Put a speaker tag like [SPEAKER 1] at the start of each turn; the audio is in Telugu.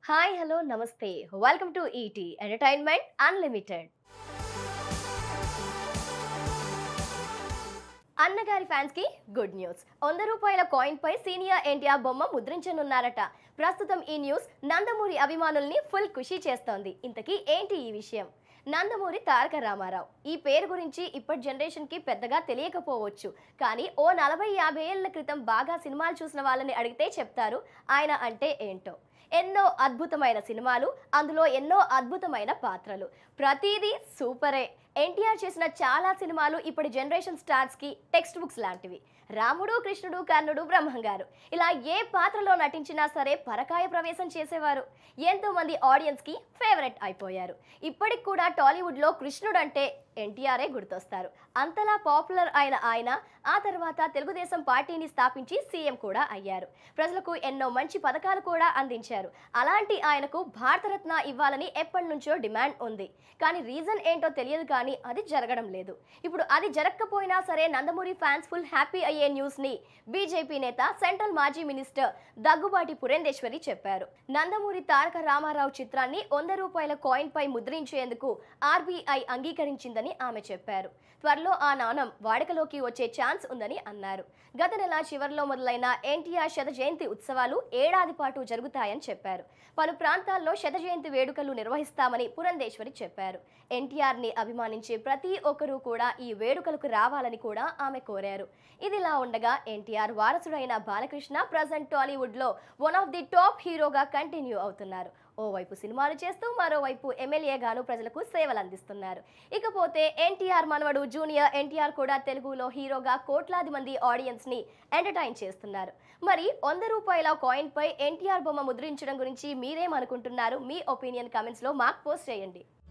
[SPEAKER 1] హాయ్ హలో నమస్తే welcome to E T entertainment unlimited అన్నగారి ఫ్యాన్స్ కి గుడ్ న్యూస్ వంద రూపాయల కాయిన్ పై సీనియర్ ఎన్టీఆర్ బొమ్మ ముద్రించనున్నారట ప్రస్తుతం ఈ న్యూస్ నందమూరి అభిమానుల్ని ఫుల్ ఖుషి చేస్తోంది ఇంతకీ ఏంటి ఈ విషయం నందమూరి తారక రామారావు ఈ పేరు గురించి ఇప్పటి జనరేషన్కి పెద్దగా తెలియకపోవచ్చు కానీ ఓ నలభై యాభై ఏళ్ల క్రితం బాగా సినిమాలు చూసిన వాళ్ళని అడిగితే చెప్తారు ఆయన అంటే ఏంటో ఎన్నో అద్భుతమైన సినిమాలు అందులో ఎన్నో అద్భుతమైన పాత్రలు ప్రతిదీ సూపరే ఎన్టీఆర్ చేసిన చాలా సినిమాలు ఇప్పటి జనరేషన్ స్టార్స్కి టెక్స్ట్ బుక్స్ లాంటివి రాముడు కృష్ణుడు కర్ణుడు బ్రహ్మంగారు ఇలా ఏ పాత్రలో నటించినా సరే పరకాయ ప్రవేశం చేసేవారు ఎంతో మంది ఆడియన్స్కి ఫేవరెట్ అయిపోయారు ఇప్పటికి కూడా టాలీవుడ్లో కృష్ణుడు అంటే ఎన్టీఆర్ఏ గుర్తొస్తారు అంతలా పాపులర్ అయిన ఆయన ఆ తర్వాత తెలుగుదేశం పార్టీని స్థాపించి సీఎం కూడా అయ్యారు ప్రజలకు ఎన్నో మంచి పథకాలు కూడా అందించారు అలాంటి ఆయనకు భారతరత్న ఇవ్వాలని ఎప్పటి నుంచో డిమాండ్ ఉంది కానీ రీజన్ ఏంటో తెలియదు కానీ అది జరగడం లేదు ఇప్పుడు అది జరగకపోయినా సరే నందమూరి ఫ్యాన్స్ ఫుల్ హ్యాపీ అయ్యే న్యూస్ ని బీజేపీ నేత సెంట్రల్ మాజీ మినిస్టర్ దగ్గుబాటి పురేందేశ్వరి చెప్పారు నందమూరి తారక రామారావు చిత్రాన్ని వంద రూపాయల కాయిన్ పై ముద్రించేందుకు ఆర్బీఐ అంగీకరించిందని ఆమె చెప్పారు త్వరలో ఆ నాణం వాడుకలోకి వచ్చే ఛాన్స్ ఉందని అన్నారు గత నెల చివరిలో మొదలైన ఎన్టీఆర్ శత జయంతి ఉత్సవాలు ఏడాది పాటు జరుగుతాయని చెప్పారు పలు ప్రాంతాల్లో శత జయంతి వేడుకలు నిర్వహిస్తామని పురంధేశ్వరి చెప్పారు ఎన్టీఆర్ ని అభిమానించే ప్రతి ఒక్కరూ కూడా ఈ వేడుకలకు రావాలని కూడా ఆమె కోరారు ఇదిలా ఉండగా ఎన్టీఆర్ వారసుడైన బాలకృష్ణ ప్రజెంట్ టాలీవుడ్ లో వన్ ఆఫ్ ది టాప్ హీరోగా కంటిన్యూ అవుతున్నారు ఓవైపు సినిమాలు చేస్తూ మరోవైపు ఎమ్మెల్యేగాను ప్రజలకు సేవలు అందిస్తున్నారు ఇకపోతే ఎన్టీఆర్ మనవడు జూనియర్ ఎన్టీఆర్ కూడా తెలుగులో హీరోగా కోట్లాది మంది ఆడియన్స్ ని ఎంటర్టైన్ చేస్తున్నారు మరి వంద రూపాయల కాయిన్ పై ఎన్టీఆర్ బొమ్మ ముద్రించడం గురించి మీరేమనుకుంటున్నారు మీ ఒపీనియన్ కమెంట్స్ లో మాకు పోస్ట్ చేయండి